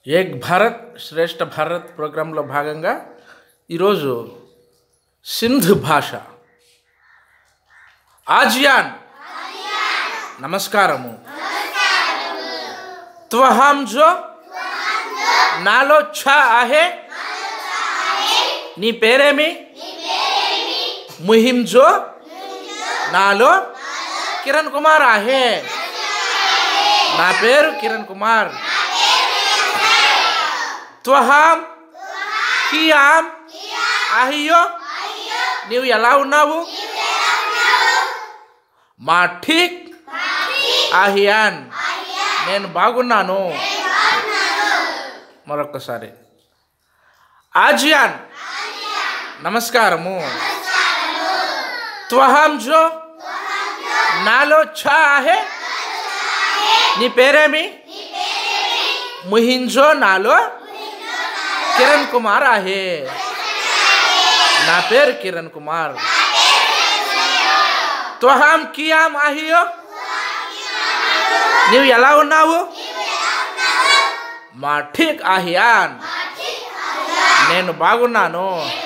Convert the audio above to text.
ఏక్ భారత్ శ్రేష్ఠ భారత్ ప్రోగ్రాంలో భాగంగా ఈరోజు సింధ్ భాష ఆజియాన్ నమస్కారము త్వహం జో నాలో ఛ ఆహే నీ పేరేమి ముహిం జో నాలో కిరణ్ కుమార్ ఆహే నా పేరు కిరణ్ కుమార్ త్వహాం కియాం అహియో నీవు ఎలా ఉన్నావు మా ఠీక్ ఆహియాన్ నేను బాగున్నాను మరొక్కసారి ఆజియాన్ నమస్కారము త్వహం జో నాలో ఛ ఆహే నీ పేరేమి ముహింజో నాలో కిరణ్ కుమార్ ఆహే నా పేరు కిరణ్ కుమార్ త్వహాం కియాం ఆహియో నీవు ఎలా ఉన్నావు మా ఠీక్ ఆహియాన్ నేను బాగున్నాను